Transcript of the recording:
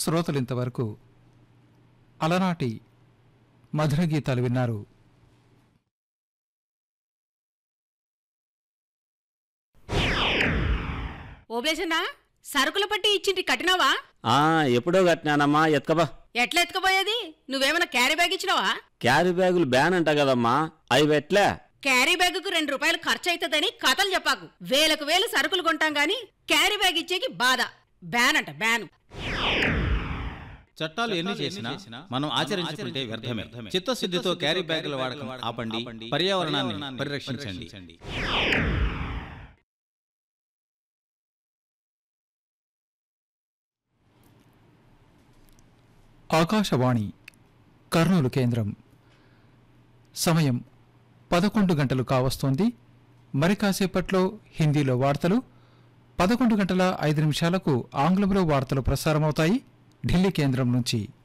శ్రోతలు ఇంతవరకు అలనాటి మధుర గీతాలు విన్నారు ఓబ్లేసన్నా సరుకుల పట్టి ఇచ్చింటి కట్టినావా ఆ ఎప్పుడో కట్టినానమ్మా ఎత్కబా ఎట్లా ఎత్తుకుపోయేది నువ్వేమైనా క్యారీ బ్యాగ్ ఇచ్చినావా క్యారీ బ్యాగులు బ్యాన్ అంట కదమ్మా అవి పెట్లే క్యారీ బ్యాగుకు రెండు రూపాయలు ఖర్చు అవుతుందని కథలు చెప్పాకు వేలకు వేలు సరుకులు కొంటాం గాని క్యారీ బ్యాగ్ ఇచ్చేకి బాధ బ్యాన్ అంట బ్యాన్ చట్టాలు ఎన్ని చేసినా మనం ఆచరించుకుంటే వ్యర్థమే చిత్తశుద్ధితో క్యారీ బ్యాగుల వాడకం ఆపండి పర్యావరణాన్ని పరిరక్షించండి ఆకాశవాణి కర్నూలు కేంద్రం సమయం పదకొండు గంటలు కావస్తోంది మరి కాసేపట్లో హిందీలో వార్తలు పదకొండు గంటల ఐదు నిమిషాలకు ఆంగ్లంలో వార్తలు ప్రసారమవుతాయి ఢిల్లీ కేంద్రం నుంచి